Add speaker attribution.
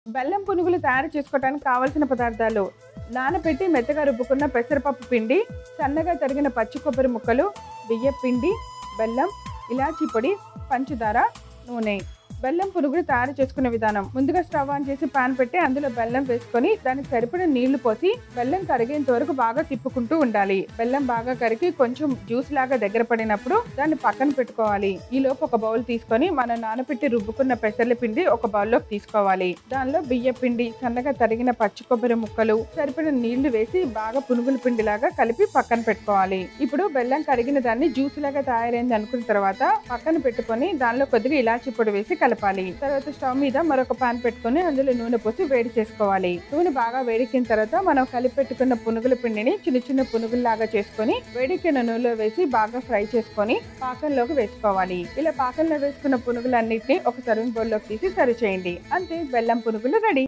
Speaker 1: బెల్లం పునుగులు తయారు చేసుకోవడానికి కావలసిన పదార్థాలు నానబెట్టి మెత్తగా రుబ్బుకున్న పెసరపప్పు పిండి సన్నగా తరిగిన పచ్చి కొబ్బరి ముక్కలు బియ్యం పిండి బెల్లం ఇలాచీ పొడి పంచదార నూనె బెల్లం పునుగులు తయారు చేసుకునే విధానం ముందుగా స్టవ్ ఆన్ చేసి పాన్ పెట్టి అందులో బెల్లం వేసుకొని దానికి సరిపడిన నీళ్లు పోసి బెల్లం కరిగేంత వరకు బాగా తిప్పుకుంటూ ఉండాలి బెల్లం బాగా కరిగి కొంచెం జ్యూస్ లాగా దగ్గర పడినప్పుడు దాన్ని పక్కన పెట్టుకోవాలి ఈ లోపు ఒక బౌల్ తీసుకొని మనం నానబెట్టి రుబ్బుకున్న పెసర్ల పిండి ఒక బౌల్లోకి తీసుకోవాలి దానిలో బియ్య పిండి సన్నగా తరిగిన పచ్చి కొబ్బరి ముక్కలు సరిపడిన నీళ్లు వేసి బాగా పునుగుల పిండి లాగా కలిపి పక్కన పెట్టుకోవాలి ఇప్పుడు బెల్లం కరిగిన దాన్ని జ్యూస్ లాగా తయారైంది అనుకున్న తర్వాత పక్కన పెట్టుకొని దానిలో కొద్దిగా ఇలాచి పొడి వేసి కలపాలి తర్వాత స్టవ్ మీద మరొక పాన్ పెట్టుకొని అందులో నూనె పోసి వేడి చేసుకోవాలి నూనె బాగా వేడెక్కిన తర్వాత మనం కలిపి పెట్టుకున్న పునుగుల పిండిని చిన్న చిన్న పునుగుల్లాగా చేసుకొని వేడెక్కిన నూనెలో వేసి బాగా ఫ్రై చేసుకొని పాకంలోకి వేసుకోవాలి ఇలా పాకంలో వేసుకున్న పునుగులన్నిటిని ఒక సర్వింగ్ బౌల్లోకి తీసి సర్వ్ చేయండి అంతే బెల్లం పునుగులు రెడీ